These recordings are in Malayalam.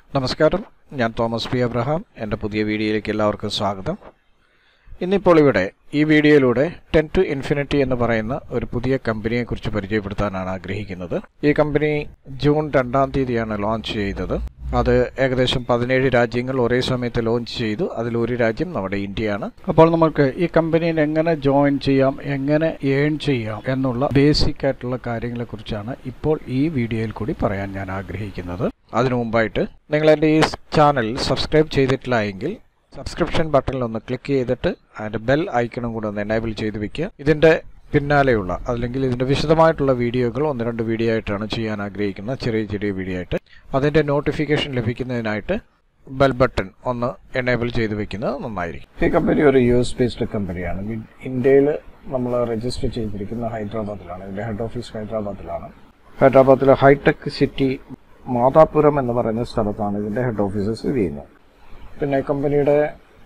നമസ്കാരം ഞാൻ തോമസ് പി അബ്രഹാം എൻ്റെ പുതിയ വീഡിയോയിലേക്ക് എല്ലാവർക്കും സ്വാഗതം ഇന്നിപ്പോൾ ഇവിടെ ഈ വീഡിയോയിലൂടെ ടെൻ ടു ഇൻഫിനിറ്റി എന്ന് പറയുന്ന ഒരു പുതിയ കമ്പനിയെക്കുറിച്ച് പരിചയപ്പെടുത്താനാണ് ആഗ്രഹിക്കുന്നത് ഈ കമ്പനി ജൂൺ രണ്ടാം തീയതിയാണ് ലോഞ്ച് ചെയ്തത് അത് ഏകദേശം പതിനേഴ് രാജ്യങ്ങൾ ഒരേ സമയത്ത് ലോഞ്ച് ചെയ്തു അതിൽ ഒരു രാജ്യം നമ്മുടെ ഇന്ത്യയാണ് അപ്പോൾ നമുക്ക് ഈ കമ്പനിയിൽ എങ്ങനെ ജോയിൻ ചെയ്യാം എങ്ങനെ ഏൺ ചെയ്യാം എന്നുള്ള ബേസിക് ആയിട്ടുള്ള കാര്യങ്ങളെക്കുറിച്ചാണ് ഇപ്പോൾ ഈ വീഡിയോയിൽ കൂടി പറയാൻ ഞാൻ ആഗ്രഹിക്കുന്നത് അതിനു മുമ്പായിട്ട് നിങ്ങൾ എൻ്റെ ഈ ചാനൽ സബ്സ്ക്രൈബ് ചെയ്തിട്ടില്ല എങ്കിൽ സബ്സ്ക്രിപ്ഷൻ ബട്ടണിൽ ഒന്ന് ക്ലിക്ക് ചെയ്തിട്ട് അതിൻ്റെ ബെൽ ഐക്കണും കൂടെ ഒന്ന് എനേബിൾ ചെയ്ത് വെക്കുക ഇതിൻ്റെ പിന്നാലെയുള്ള അല്ലെങ്കിൽ ഇതിൻ്റെ വിശദമായിട്ടുള്ള വീഡിയോകൾ ഒന്ന് രണ്ട് വീഡിയോ ആയിട്ടാണ് ചെയ്യാൻ ആഗ്രഹിക്കുന്നത് ചെറിയ ചെറിയ വീഡിയോ ആയിട്ട് അതിൻ്റെ നോട്ടിഫിക്കേഷൻ ലഭിക്കുന്നതിനായിട്ട് ബെൽ ബട്ടൺ ഒന്ന് എനേബിൾ ചെയ്ത് വെക്കുന്നത് നന്നായിരിക്കും ഈ കമ്പനി ഒരു യു എസ് ബേസ്ഡ് കമ്പനിയാണ് ഇന്ത്യയിൽ നമ്മൾ രജിസ്റ്റർ ചെയ്തിരിക്കുന്ന ഹൈദരാബാദിലാണ് ഇതിൻ്റെ ഹെഡ് ഓഫീസ് ഹൈദരാബാദിലാണ് ഹൈദരാബാദിലെ ഹൈടെക് സിറ്റി മാതാപുരം എന്ന് പറയുന്ന സ്ഥലത്താണ് ഇതിൻ്റെ ഹെഡ് ഓഫീസ് സ്ഥിതി ചെയ്യുന്നത് പിന്നെ കമ്പനിയുടെ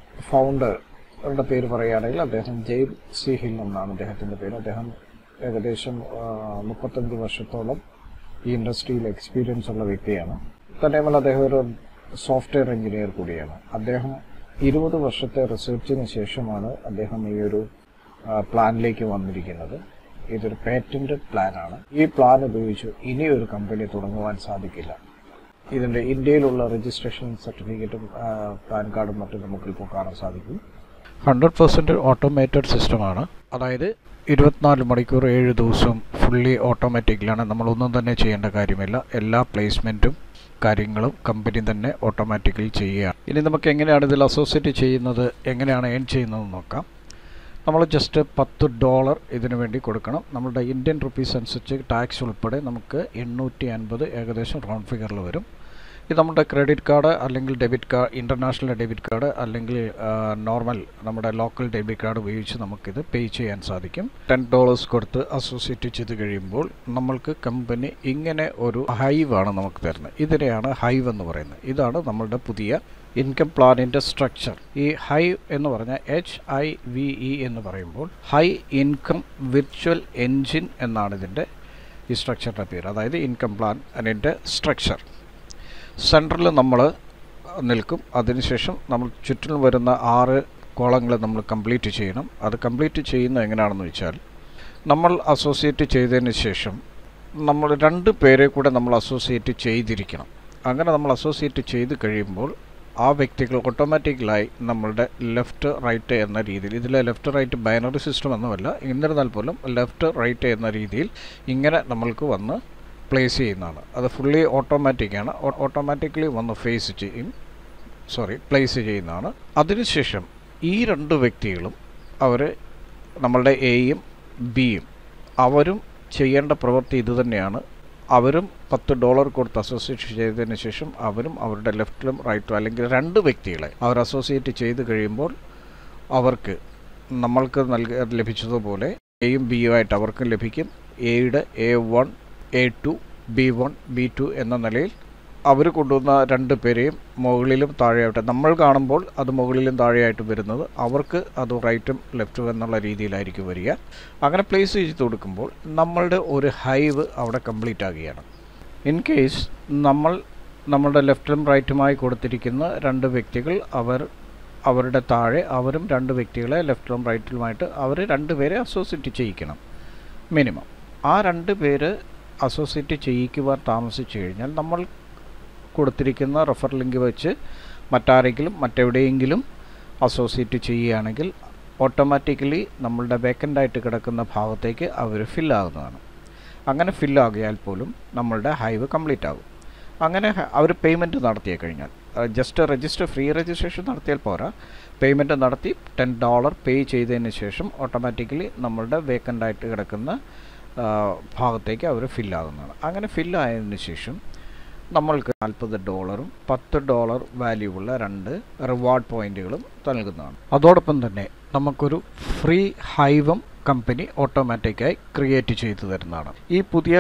ഫൗണ്ടറുടെ പേര് പറയുകയാണെങ്കിൽ അദ്ദേഹം ജെയിൽ സി ഹിൽ എന്നാണ് അദ്ദേഹത്തിൻ്റെ പേര് അദ്ദേഹം ഏകദേശം ആ, മുപ്പത്തഞ്ച് വർഷത്തോളം ഈ ഇൻഡസ്ട്രിയിൽ എക്സ്പീരിയൻസ് ഉള്ള വ്യക്തിയാണ് തന്നെയുമല്ല അദ്ദേഹം ഒരു സോഫ്റ്റ്വെയർ എഞ്ചിനീയർ കൂടിയാണ് അദ്ദേഹം ഇരുപത് വർഷത്തെ റിസർച്ചിന് ശേഷമാണ് അദ്ദേഹം ഈ ഒരു ആ, പ്ലാനിലേക്ക് വന്നിരിക്കുന്നത് ഇതൊരു പേറ്റന്റഡ് പ്ലാനാണ് ഈ പ്ലാൻ ഉപയോഗിച്ച് ഇനി ഒരു കമ്പനി തുടങ്ങുവാൻ സാധിക്കില്ല ഇതിൻ്റെ ഇന്ത്യയിലുള്ള രജിസ്ട്രേഷൻ സർട്ടിഫിക്കറ്റും ആ, പാൻ കാർഡും മറ്റും നമുക്കിപ്പോൾ കാണാൻ സാധിക്കും ഹൺഡ്രഡ് പെർസെൻറ്റ് ഓട്ടോമേറ്റഡ് സിസ്റ്റമാണ് അതായത് ഇരുപത്തിനാല് മണിക്കൂർ ഏഴ് ദിവസവും ഫുള്ളി ഓട്ടോമാറ്റിക്കിലാണ് നമ്മളൊന്നും തന്നെ ചെയ്യേണ്ട കാര്യമില്ല എല്ലാ പ്ലേസ്മെൻറ്റും കാര്യങ്ങളും കമ്പനി തന്നെ ഓട്ടോമാറ്റിക്കലി ചെയ്യുകയാണ് ഇനി നമുക്ക് എങ്ങനെയാണ് ഇതിൽ അസോസിയേറ്റ് ചെയ്യുന്നത് എങ്ങനെയാണ് ഏൺ ചെയ്യുന്നതെന്ന് നോക്കാം നമ്മൾ ജസ്റ്റ് പത്ത് ഡോളർ ഇതിനു വേണ്ടി കൊടുക്കണം നമ്മുടെ ഇന്ത്യൻ റുപ്പീസ് അനുസരിച്ച് ടാക്സ് ഉൾപ്പെടെ നമുക്ക് എണ്ണൂറ്റി അൻപത് ഏകദേശം റൗണ്ട് ഫിഗറിൽ വരും ഇത് നമ്മുടെ ക്രെഡിറ്റ് കാർഡ് അല്ലെങ്കിൽ debit card international debit card അല്ലെങ്കിൽ നോർമൽ നമ്മുടെ ലോക്കൽ ഡെബിറ്റ് കാർഡ് ഉപയോഗിച്ച് നമുക്കിത് പേ ചെയ്യാൻ സാധിക്കും ടെൻ ഡോളേഴ്സ് കൊടുത്ത് അസോസിയേറ്റ് ചെയ്ത് കഴിയുമ്പോൾ നമ്മൾക്ക് കമ്പനി ഇങ്ങനെ ഒരു ഹൈവ് ആണ് നമുക്ക് തരുന്നത് ഇതിനെയാണ് ഹൈവ് എന്ന് പറയുന്നത് ഇതാണ് നമ്മളുടെ പുതിയ ഇൻകം പ്ലാനിൻ്റെ സ്ട്രക്ചർ ഈ ഹൈ എന്ന് പറഞ്ഞാൽ എച്ച് ഐ വി ഇ എന്ന് പറയുമ്പോൾ ഹൈ ഇൻകം വിർച്വൽ എൻജിൻ എന്നാണ് ഇതിൻ്റെ ഈ സ്ട്രക്ചറിൻ്റെ പേര് അതായത് ഇൻകം പ്ലാൻ അതിൻ്റെ സ്ട്രക്ചർ സെൻറ്ററിൽ നമ്മൾ നിൽക്കും അതിനുശേഷം നമ്മൾ ചുറ്റിലും വരുന്ന ആറ് കോളങ്ങൾ നമ്മൾ കംപ്ലീറ്റ് ചെയ്യണം അത് കംപ്ലീറ്റ് ചെയ്യുന്നത് എങ്ങനെയാണെന്ന് വെച്ചാൽ നമ്മൾ അസോസിയേറ്റ് ചെയ്തതിന് ശേഷം നമ്മൾ രണ്ട് പേരെ കൂടെ നമ്മൾ അസോസിയേറ്റ് ചെയ്തിരിക്കണം അങ്ങനെ നമ്മൾ അസോസിയേറ്റ് ചെയ്ത് കഴിയുമ്പോൾ ആ വ്യക്തികൾ ഓട്ടോമാറ്റിക്കലായി നമ്മളുടെ ലെഫ്റ്റ് റൈറ്റ് എന്ന രീതിയിൽ ഇതിലെ ലെഫ്റ്റ് റൈറ്റ് ബൈനറി സിസ്റ്റം ഒന്നുമല്ല എന്നിരുന്നാൽ പോലും ലെഫ്റ്റ് റൈറ്റ് എന്ന രീതിയിൽ ഇങ്ങനെ നമ്മൾക്ക് വന്ന് പ്ലേസ് ചെയ്യുന്നതാണ് അത് ഫുള്ളി ഓട്ടോമാറ്റിക്കാണ് ഓട്ടോമാറ്റിക്കലി വന്ന് ഫേസ് ചെയ്യും സോറി പ്ലേസ് ചെയ്യുന്നതാണ് അതിനുശേഷം ഈ രണ്ട് വ്യക്തികളും അവർ നമ്മളുടെ എയും ബിയും അവരും ചെയ്യേണ്ട പ്രവൃത്തി ഇത് തന്നെയാണ് അവരും പത്ത് ഡോളർ കൊടുത്ത് അസോസിയേറ്റ് ചെയ്തതിന് ശേഷം അവരും അവരുടെ ലെഫ്റ്റിലും റൈറ്റും അല്ലെങ്കിൽ രണ്ട് വ്യക്തികളെ അവർ അസോസിയേറ്റ് ചെയ്ത് കഴിയുമ്പോൾ അവർക്ക് നമ്മൾക്ക് നൽക ലഭിച്ചതുപോലെ എയും ബിയുമായിട്ട് അവർക്കും ലഭിക്കും എയുടെ A one A two B one B two എന്ന നിലയിൽ അവർ കൊണ്ടുവന്ന രണ്ട് പേരെയും മുകളിലും താഴെയായിട്ട് നമ്മൾ കാണുമ്പോൾ അത് മുകളിലും താഴെയായിട്ട് വരുന്നത് അവർക്ക് അത് റൈറ്റും ലെഫ്റ്റും എന്നുള്ള രീതിയിലായിരിക്കും വരിക അങ്ങനെ പ്ലേസ് ചെയ്ത് കൊടുക്കുമ്പോൾ നമ്മളുടെ ഒരു ഹൈവ് അവിടെ കംപ്ലീറ്റ് ആകുകയാണ് ഇൻ കേസ് നമ്മൾ നമ്മളുടെ ലെഫ്റ്റിലും റൈറ്റുമായി കൊടുത്തിരിക്കുന്ന രണ്ട് വ്യക്തികൾ അവർ അവരുടെ താഴെ അവരും രണ്ട് വ്യക്തികളെ ലെഫ്റ്റിലും റൈറ്റിലുമായിട്ട് അവർ രണ്ട് പേരെ അസോസിയേറ്റ് ചെയ്യിക്കണം മിനിമം ആ രണ്ട് പേര് അസോസിയേറ്റ് ചെയ്യിക്കുവാൻ താമസിച്ചു കഴിഞ്ഞാൽ നമ്മൾ കൊടുത്തിരിക്കുന്ന റെഫർ ലിങ്ക് വെച്ച് മറ്റാരെങ്കിലും മറ്റെവിടെയെങ്കിലും അസോസിയേറ്റ് ചെയ്യുകയാണെങ്കിൽ ഓട്ടോമാറ്റിക്കലി നമ്മളുടെ വേക്കൻ്റ് ആയിട്ട് കിടക്കുന്ന ഭാഗത്തേക്ക് അവർ ഫില്ലാകുന്നതാണ് അങ്ങനെ ഫില്ലാകിയാൽ പോലും നമ്മളുടെ ഹൈവ് കംപ്ലീറ്റ് ആകും അങ്ങനെ അവർ പേയ്മെൻറ്റ് നടത്തിയ കഴിഞ്ഞാൽ ജസ്റ്റ് രജിസ്റ്റർ ഫ്രീ രജിസ്ട്രേഷൻ നടത്തിയാൽ പോരാ പേയ്മെൻറ്റ് നടത്തി ടെൻ ഡോളർ പേ ചെയ്തതിന് ശേഷം ഓട്ടോമാറ്റിക്കലി നമ്മളുടെ വേക്കൻ്റ് ആയിട്ട് കിടക്കുന്ന ആ, ഭാഗത്തേക്ക് അവർ ഫില്ലാകുന്നതാണ് അങ്ങനെ ഫില്ലായതിനു ശേഷം നമ്മൾക്ക് നാൽപ്പത് ഡോളറും പത്ത് ഡോളർ വാല്യൂ ഉള്ള രണ്ട് റിവാർഡ് പോയിന്റുകളും നൽകുന്നതാണ് അതോടൊപ്പം തന്നെ നമുക്കൊരു ഫ്രീ ഹൈവും കമ്പനി ഓട്ടോമാറ്റിക്കായി ക്രിയേറ്റ് ചെയ്തു തരുന്നതാണ് ഈ പുതിയ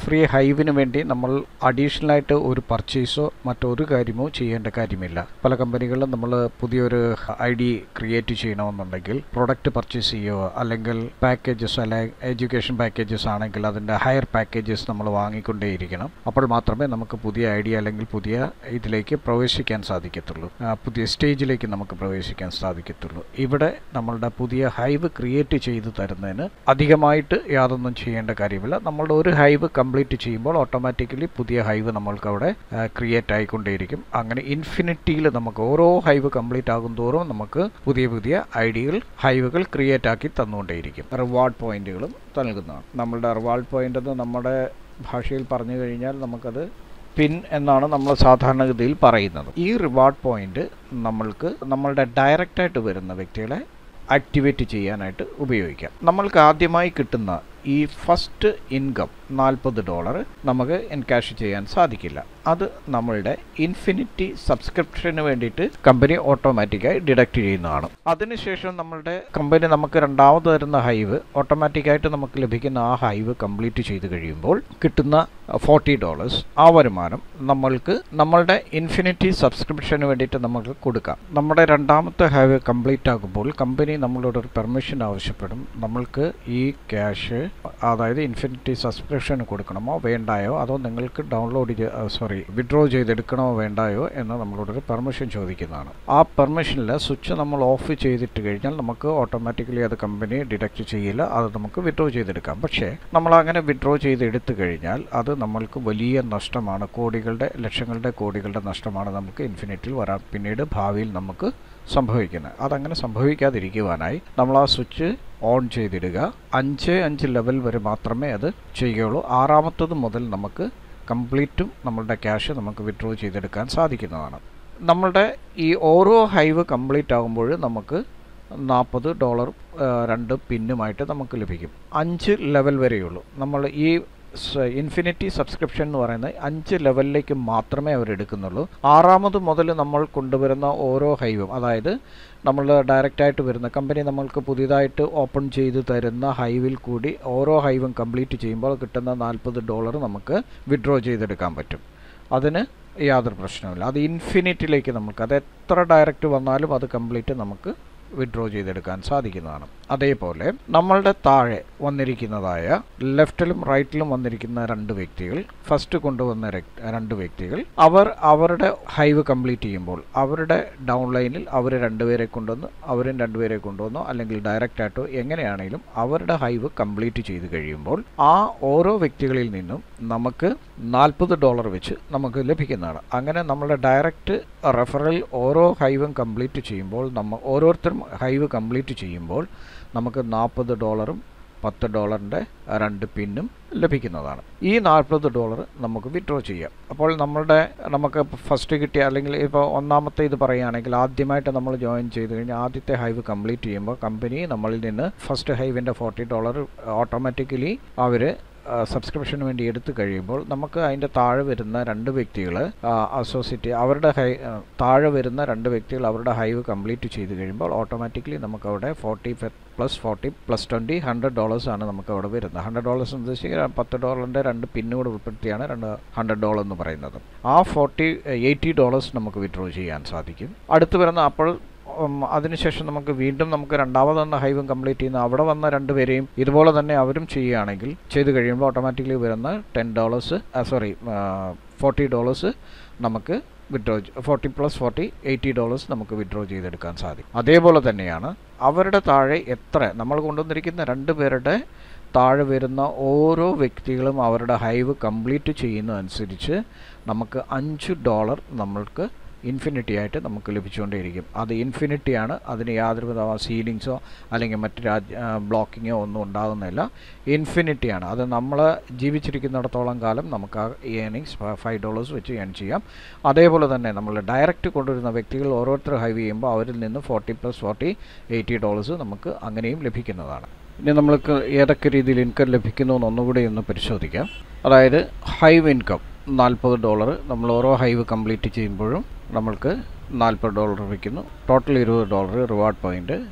ഫ്രീ ഹൈവിന് വേണ്ടി നമ്മൾ അഡീഷണലായിട്ട് ഒരു പർച്ചേസോ മറ്റൊരു കാര്യമോ ചെയ്യേണ്ട കാര്യമില്ല പല കമ്പനികളിലും നമ്മൾ പുതിയൊരു ഐ ഡി ക്രിയേറ്റ് ചെയ്യണമെന്നുണ്ടെങ്കിൽ പ്രൊഡക്റ്റ് പർച്ചേസ് ചെയ്യുകയോ അല്ലെങ്കിൽ പാക്കേജസ് അല്ലെ എഡ്യൂക്കേഷൻ പാക്കേജസ് ആണെങ്കിൽ അതിൻ്റെ ഹയർ പാക്കേജസ് നമ്മൾ വാങ്ങിക്കൊണ്ടേയിരിക്കണം അപ്പോൾ മാത്രമേ നമുക്ക് പുതിയ ഐ ഡി അല്ലെങ്കിൽ പുതിയ ഇതിലേക്ക് പ്രവേശിക്കാൻ സാധിക്കത്തുള്ളൂ ആ, പുതിയ സ്റ്റേജിലേക്ക് നമുക്ക് പ്രവേശിക്കാൻ സാധിക്കത്തുള്ളൂ ഇവിടെ നമ്മളുടെ പുതിയ ഹൈവ് ക്രിയേറ്റ് ചെയ്ത് തരുന്നതിന് അധികമായിട്ട് യാതൊന്നും ചെയ്യേണ്ട കാര്യമില്ല നമ്മളുടെ ഒരു ഹൈവ് കംപ്ലീറ്റ് ചെയ്യുമ്പോൾ ഓട്ടോമാറ്റിക്കലി പുതിയ ഹൈവ് നമ്മൾക്ക് അവിടെ ക്രിയേറ്റ് ആയിക്കൊണ്ടേയിരിക്കും അങ്ങനെ ഇൻഫിനിറ്റിയിൽ നമുക്ക് ഓരോ ഹൈവ് കംപ്ലീറ്റ് ആകും തോറും നമുക്ക് പുതിയ പുതിയ ഐഡിയകൾ ഹൈവുകൾ ക്രിയേറ്റ് ആക്കി തന്നുകൊണ്ടേയിരിക്കും റിവാർഡ് പോയിന്റുകളും നൽകുന്നതാണ് നമ്മളുടെ റിവാർഡ് പോയിന്റ് എന്ന് നമ്മുടെ ഭാഷയിൽ പറഞ്ഞു കഴിഞ്ഞാൽ നമുക്കത് പിൻ എന്നാണ് നമ്മൾ സാധാരണഗതിയിൽ പറയുന്നത് ഈ റിവാർഡ് പോയിന്റ് നമ്മൾക്ക് നമ്മളുടെ ഡയറക്റ്റായിട്ട് വരുന്ന വ്യക്തികളെ ആക്ടിവേറ്റ് ചെയ്യാനായിട്ട് ഉപയോഗിക്കാം നമ്മൾക്ക് ആദ്യമായി കിട്ടുന്ന ഈ ഫസ്റ്റ് ഇൻകം നാൽപ്പത് ഡോളർ നമുക്ക് എൻകാഷ് ചെയ്യാൻ സാധിക്കില്ല അത് നമ്മളുടെ ഇൻഫിനിറ്റി സബ്സ്ക്രിപ്ഷന് വേണ്ടിയിട്ട് കമ്പനി ഓട്ടോമാറ്റിക്കായി ഡിഡക്റ്റ് ചെയ്യുന്നതാണ് അതിനുശേഷം നമ്മളുടെ കമ്പനി നമുക്ക് രണ്ടാമത് തരുന്ന ഹൈവ് ഓട്ടോമാറ്റിക്കായിട്ട് നമുക്ക് ലഭിക്കുന്ന ആ ഹൈവ് കംപ്ലീറ്റ് ചെയ്ത് കഴിയുമ്പോൾ കിട്ടുന്ന ഫോർട്ടി ഡോളേഴ്സ് ആ വരുമാനം നമ്മൾക്ക് നമ്മളുടെ ഇൻഫിനിറ്റി സബ്സ്ക്രിപ്ഷന് വേണ്ടിയിട്ട് നമുക്ക് കൊടുക്കാം നമ്മുടെ രണ്ടാമത്തെ ഹൈവ് കംപ്ലീറ്റ് ആകുമ്പോൾ കമ്പനി നമ്മളോട് ഒരു പെർമിഷൻ ആവശ്യപ്പെടും നമ്മൾക്ക് ഈ ക്യാഷ് അതായത് ഇൻഫിനിറ്റി സബ്സ്ക്രിപ്ഷന് കൊടുക്കണമോ വേണ്ടായോ അതോ നിങ്ങൾക്ക് ഡൗൺലോഡ് സോറി വിഡ്രോ ചെയ്തെടുക്കണമോ വേണ്ടായോ എന്ന് നമ്മളോടൊരു പെർമിഷൻ ചോദിക്കുന്നതാണ് ആ പെർമിഷനിൽ സ്വിച്ച് നമ്മൾ ഓഫ് ചെയ്തിട്ട് കഴിഞ്ഞാൽ നമുക്ക് ഓട്ടോമാറ്റിക്കലി അത് കമ്പനി ഡിഡക്റ്റ് ചെയ്യില്ല അത് നമുക്ക് വിഡ്രോ ചെയ്തെടുക്കാം പക്ഷേ നമ്മൾ അങ്ങനെ വിഡ്രോ ചെയ്ത് എടുത്തു കഴിഞ്ഞാൽ അത് നമ്മൾക്ക് വലിയ നഷ്ടമാണ് കോടികളുടെ ലക്ഷങ്ങളുടെ കോടികളുടെ നഷ്ടമാണ് നമുക്ക് ഇൻഫിനിറ്റിൽ വരാൻ പിന്നീട് ഭാവിയിൽ നമുക്ക് സംഭവിക്കുന്നത് അതങ്ങനെ സംഭവിക്കാതിരിക്കുവാനായി നമ്മൾ ആ സ്വിച്ച് ഓൺ ചെയ്തിടുക അഞ്ച് അഞ്ച് ലെവൽ വരെ മാത്രമേ അത് ചെയ്യുകയുള്ളൂ ആറാമത്തത് മുതൽ നമുക്ക് കംപ്ലീറ്റും നമ്മളുടെ ക്യാഷ് നമുക്ക് വിഡ്രോ ചെയ്തെടുക്കാൻ സാധിക്കുന്നതാണ് നമ്മളുടെ ഈ ഓരോ ഹൈവ് കംപ്ലീറ്റ് ആകുമ്പോൾ നമുക്ക് നാൽപ്പത് ഡോളർ രണ്ട് പിന്നുമായിട്ട് നമുക്ക് ലഭിക്കും അഞ്ച് ലെവൽ വരെയുള്ളൂ നമ്മൾ ഈ ഇൻഫിനിറ്റി സബ്സ്ക്രിപ്ഷൻ എന്ന് പറയുന്നത് അഞ്ച് ലെവലിലേക്ക് മാത്രമേ അവർ എടുക്കുന്നുള്ളൂ ആറാമത് മുതൽ നമ്മൾ കൊണ്ടുവരുന്ന ഓരോ ഹൈവും അതായത് നമ്മൾ ഡയറക്റ്റായിട്ട് വരുന്ന കമ്പനി നമ്മൾക്ക് പുതിയതായിട്ട് ഓപ്പൺ ചെയ്ത് തരുന്ന ഹൈവിൽ കൂടി ഓരോ ഹൈവും കംപ്ലീറ്റ് ചെയ്യുമ്പോൾ കിട്ടുന്ന നാൽപ്പത് ഡോളർ നമുക്ക് വിഡ്രോ ചെയ്തെടുക്കാൻ പറ്റും അതിന് യാതൊരു പ്രശ്നവുമില്ല അത് ഇൻഫിനിറ്റിലേക്ക് നമുക്ക് അത് എത്ര ഡയറക്റ്റ് വന്നാലും അത് കംപ്ലീറ്റ് നമുക്ക് വിഡ്രോ ചെയ്തെടുക്കാൻ സാധിക്കുന്നതാണ് അതേപോലെ നമ്മളുടെ താഴെ വന്നിരിക്കുന്നതായ ലെഫ്റ്റിലും റൈറ്റിലും വന്നിരിക്കുന്ന രണ്ട് വ്യക്തികൾ ഫസ്റ്റ് കൊണ്ടുവന്ന രക്- രണ്ട് വ്യക്തികൾ അവർ അവരുടെ ഹൈവ് കംപ്ലീറ്റ് ചെയ്യുമ്പോൾ അവരുടെ ഡൗൺ ലൈനിൽ അവർ രണ്ടുപേരെ കൊണ്ടുവന്ന് അവരും രണ്ടുപേരെ കൊണ്ടുവന്നോ അല്ലെങ്കിൽ ഡയറക്റ്റ് ആയിട്ടോ എങ്ങനെയാണെങ്കിലും അവരുടെ ഹൈവ് കംപ്ലീറ്റ് ചെയ്ത് കഴിയുമ്പോൾ ആ ഓരോ വ്യക്തികളിൽ നിന്നും നമുക്ക് നാൽപ്പത് ഡോളർ വെച്ച് നമുക്ക് ലഭിക്കുന്നതാണ് അങ്ങനെ നമ്മളുടെ ഡയറക്റ്റ് റെഫറൽ ഓരോ ഹൈവും കംപ്ലീറ്റ് ചെയ്യുമ്പോൾ നമ്മ ഓരോരുത്തരും ഹൈവ് കംപ്ലീറ്റ് ചെയ്യുമ്പോൾ നമുക്ക് നാൽപ്പത് ഡോളറും പത്ത് ഡോളറിൻ്റെ രണ്ട് പിന്നും ലഭിക്കുന്നതാണ് ഈ നാൽപ്പത് ഡോളർ നമുക്ക് വിഡ്രോ ചെയ്യാം അപ്പോൾ നമ്മളുടെ നമുക്ക് ഫസ്റ്റ് കിട്ടിയ അല്ലെങ്കിൽ ഇപ്പോൾ ഒന്നാമത്തെ ഇത് പറയുകയാണെങ്കിൽ ആദ്യമായിട്ട് നമ്മൾ ജോയിൻ ചെയ്ത് കഴിഞ്ഞാൽ ആദ്യത്തെ ഹൈവ് കംപ്ലീറ്റ് ചെയ്യുമ്പോൾ കമ്പനി നമ്മളിൽ നിന്ന് ഫസ്റ്റ് ഹൈവിൻ്റെ ഫോർട്ടി ഡോളർ ഓട്ടോമാറ്റിക്കലി അവർ സബ്സ്ക്രിപ്ഷന് വേണ്ടി എടുത്തു കഴിയുമ്പോൾ നമുക്ക് അതിൻ്റെ താഴെ വരുന്ന രണ്ട് വ്യക്തികൾ അസോസിയേറ്റ് അവരുടെ ഹൈ ആ, താഴെ വരുന്ന രണ്ട് വ്യക്തികൾ അവരുടെ ഹൈവ് കംപ്ലീറ്റ് ചെയ്ത് കഴിയുമ്പോൾ ഓട്ടോമാറ്റിക്കലി നമുക്ക് അവിടെ forty plus forty plus twenty hundred dollars ആണ് നമുക്ക് അവിടെ വരുന്നത് ഹൺഡ്രഡ് ഡോളേഴ്സ് എന്ന് ഉദ്ദേശിക്കുന്നത് പത്ത് ഡോളറിൻ്റെ രണ്ട് പിന്നും കൂടെ ഉൾപ്പെടുത്തിയാണ് രണ്ട് ഹൺഡ്രഡ് ഡോളർ എന്ന് പറയുന്നത് ആ ഫോർട്ടി എയ്റ്റി ഡോളേഴ്സ് നമുക്ക് വിഡ്രോ ചെയ്യാൻ സാധിക്കും അടുത്ത് വരുന്ന അപ്പോൾ ഉം, അതിനുശേഷം നമുക്ക് വീണ്ടും നമുക്ക് രണ്ടാമത് വന്ന ഹൈവും കംപ്ലീറ്റ് ചെയ്യുന്ന അവിടെ വന്ന രണ്ടുപേരെയും ഇതുപോലെ തന്നെ അവരും ചെയ്യുകയാണെങ്കിൽ ചെയ്ത് കഴിയുമ്പോൾ ഓട്ടോമാറ്റിക്കലി വരുന്ന ten dollars sorry forty dollars നമുക്ക് withdraw forty plus forty eighty dollars നമുക്ക് വിഡ്രോ ചെയ്തെടുക്കാൻ സാധിക്കും അതേപോലെ തന്നെയാണ് അവരുടെ താഴെ എത്ര നമ്മൾ കൊണ്ടുവന്നിരിക്കുന്ന രണ്ട് പേരുടെ താഴെ വരുന്ന ഓരോ വ്യക്തികളും അവരുടെ ഹൈവ് കംപ്ലീറ്റ് ചെയ്യുന്നതനുസരിച്ച് നമുക്ക് അഞ്ച് ഡോളർ നമ്മൾക്ക് ഇൻഫിനിറ്റി ആയിട്ട് നമുക്ക് ലഭിച്ചുകൊണ്ടേയിരിക്കും അത് ഇൻഫിനിറ്റിയാണ് അതിന് യാതൊരു വിധ സീലിങ്സോ അല്ലെങ്കിൽ മറ്റ് രാജ്യ ബ്ലോക്കിങ്ങോ ഒന്നും ഉണ്ടാകുന്നില്ല ഇൻഫിനിറ്റിയാണ് അത് നമ്മൾ ജീവിച്ചിരിക്കുന്നിടത്തോളം കാലം നമുക്ക് ആ ഏണിങ്സ് ഫൈവ് ഡോളേഴ്സ് വെച്ച് ഏൺ ചെയ്യാം അതേപോലെ തന്നെ നമ്മൾ ഡയറക്റ്റ് കൊണ്ടുവരുന്ന വ്യക്തികൾ ഓരോരുത്തർ ഹൈവ് ചെയ്യുമ്പോൾ അവരിൽ നിന്ന് forty plus forty eighty dollars നമുക്ക് അങ്ങനെയും ലഭിക്കുന്നതാണ് ഇനി നമ്മൾക്ക് ഏതൊക്കെ രീതിയിൽ ഇൻകം ലഭിക്കുന്നു എന്ന് ഒന്നുകൂടി ഒന്ന് പരിശോധിക്കാം അതായത് ഹൈവ് ഇൻകം നാൽപ്പത് ഡോളർ നമ്മൾ ഓരോ ഹൈവ് കംപ്ലീറ്റ് ചെയ്യുമ്പോഴും നമ്മൾക്ക് നാൽപ്പത് ഡോളർ ലഭിക്കുന്നു ടോട്ടൽ ഇരുപത് dollar reward point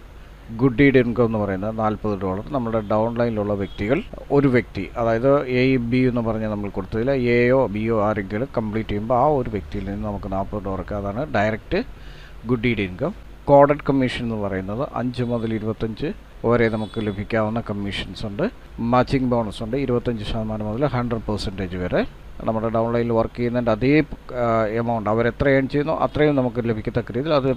good deed income എന്ന് പറയുന്നത് നാൽപ്പത് ഡോളർ നമ്മുടെ ഡൗൺ ലൈനിലുള്ള വ്യക്തികൾ ഒരു വ്യക്തി അതായത് എ ബി എന്ന് പറഞ്ഞ് നമ്മൾ കൊടുത്തതിൽ എയോ ബിയോ ആരെങ്കിലും കംപ്ലീറ്റ് ചെയ്യുമ്പോൾ ആ ഒരു വ്യക്തിയിൽ നിന്ന് നമുക്ക് നാൽപ്പത് ഡോളർക്ക് അതാണ് direct good deed income coded commission എന്ന് പറയുന്നത് അഞ്ച് മുതൽ ഇരുപത്തഞ്ച് വരെ നമുക്ക് ലഭിക്കാവുന്ന കമ്മീഷൻസ് ഉണ്ട് മാച്ചിങ് ബോണസ് ഉണ്ട് ഇരുപത്തഞ്ച് ശതമാനം മുതൽ ഹൺഡ്രഡ് പെർസെൻറ്റേജ് വരെ നമ്മുടെ ഡൗൺ ലൈനിൽ വർക്ക് ചെയ്യുന്നതിൻ്റെ അതേ എമൗണ്ട് അവർ എത്ര ഏൺ ചെയ്യുന്നു അത്രയും നമുക്ക് ലഭിക്കത്തക്ക രീതിയിൽ അത്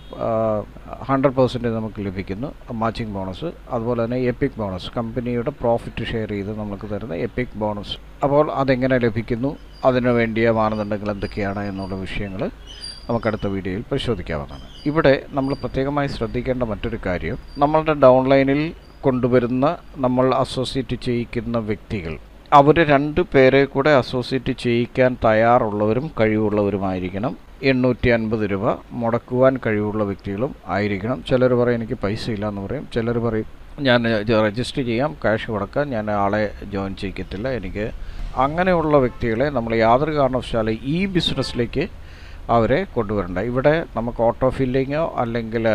ഹൺഡ്രഡ് പെർസെൻറ്റേജ് നമുക്ക് ലഭിക്കുന്നു മാച്ചിങ് ബോണസ് അതുപോലെ തന്നെ എപ്പിക് ബോണസ് കമ്പനിയുടെ പ്രോഫിറ്റ് ഷെയർ ചെയ്ത് നമുക്ക് തരുന്ന എപ്പിക് ബോണസ് അപ്പോൾ അതെങ്ങനെ ലഭിക്കുന്നു അതിനു വേണ്ടിയ മാനദണ്ഡങ്ങൾ എന്തൊക്കെയാണ് എന്നുള്ള വിഷയങ്ങൾ നമുക്ക് അടുത്ത വീഡിയോയിൽ പരിശോധിക്കാവുന്നതാണ് ഇവിടെ നമ്മൾ പ്രത്യേകമായി ശ്രദ്ധിക്കേണ്ട മറ്റൊരു കാര്യം നമ്മളുടെ ഡൗൺ ലൈനിൽ കൊണ്ടുവരുന്ന നമ്മൾ അസോസിയേറ്റ് ചെയ്യിക്കുന്ന വ്യക്തികൾ അവർ രണ്ട് പേരെ കൂടെ അസോസിയേറ്റ് ചെയ്യിക്കാൻ തയ്യാറുള്ളവരും കഴിവുള്ളവരുമായിരിക്കണം എണ്ണൂറ്റി അൻപത് രൂപ മുടക്കുവാൻ കഴിവുള്ള വ്യക്തികളും ആയിരിക്കണം ചിലർ പറയും എനിക്ക് പൈസ ഇല്ല എന്ന് പറയും ചിലർ പറയും ഞാൻ രജിസ്റ്റർ ചെയ്യാം ക്യാഷ് കൊടുക്കാൻ ഞാൻ ആളെ ജോയിൻ ചെയ്യിക്കത്തില്ല എനിക്ക് അങ്ങനെയുള്ള വ്യക്തികളെ നമ്മൾ യാതൊരു കാരണവശാലും ഈ ബിസിനസ്സിലേക്ക് അവരെ കൊണ്ടുവരണ്ട ഇവിടെ നമുക്ക് ഓട്ടോ ഫില്ലിങ്ങോ അല്ലെങ്കിൽ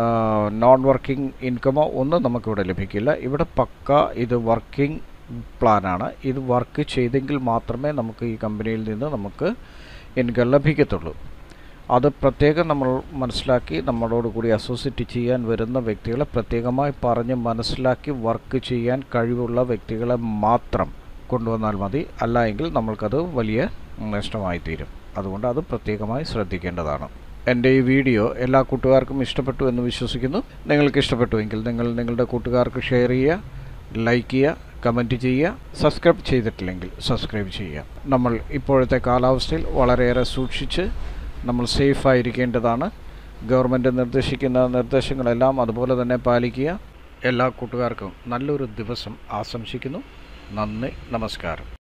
നോൺ വർക്കിംഗ് ഇൻകമോ ഒന്നും നമുക്കിവിടെ ലഭിക്കില്ല ഇവിടെ പക്ക ഇത് വർക്കിംഗ് പ്ലാനാണ് ഇത് വർക്ക് ചെയ്തെങ്കിൽ മാത്രമേ നമുക്ക് ഈ കമ്പനിയിൽ നിന്ന് നമുക്ക് ഇൻകം ലഭിക്കത്തുള്ളൂ അത് പ്രത്യേകം നമ്മൾ മനസ്സിലാക്കി നമ്മളോട് കൂടി അസോസിയേറ്റ് ചെയ്യാൻ വരുന്ന വ്യക്തികളെ പ്രത്യേകമായി പറഞ്ഞ് മനസ്സിലാക്കി വർക്ക് ചെയ്യാൻ കഴിവുള്ള വ്യക്തികളെ മാത്രം കൊണ്ടുവന്നാൽ മതി അല്ല എങ്കിൽ നമ്മൾക്കത് വലിയ നഷ്ടമായി തീരും അതുകൊണ്ട് അത് പ്രത്യേകമായി ശ്രദ്ധിക്കേണ്ടതാണ് എൻ്റെ ഈ വീഡിയോ എല്ലാ കൂട്ടുകാർക്കും ഇഷ്ടപ്പെട്ടു എന്ന് വിശ്വസിക്കുന്നു നിങ്ങൾക്ക് ഇഷ്ടപ്പെട്ടുവെങ്കിൽ നിങ്ങൾ നിങ്ങളുടെ കൂട്ടുകാർക്ക് ഷെയർ ചെയ്യുക ലൈക്ക് ചെയ്യുക കമൻറ്റ് ചെയ്യുക സബ്സ്ക്രൈബ് ചെയ്തിട്ടില്ലെങ്കിൽ സബ്സ്ക്രൈബ് ചെയ്യുക നമ്മൾ ഇപ്പോഴത്തെ കാലാവസ്ഥയിൽ വളരെയേറെ സൂക്ഷിച്ച് നമ്മൾ സേഫായിരിക്കേണ്ടതാണ് ഗവൺമെൻറ് നിർദ്ദേശിക്കുന്ന നിർദ്ദേശങ്ങളെല്ലാം അതുപോലെ തന്നെ പാലിക്കുക എല്ലാ കൂട്ടുകാർക്കും നല്ലൊരു ദിവസം ആശംസിക്കുന്നു നന്ദി നമസ്കാരം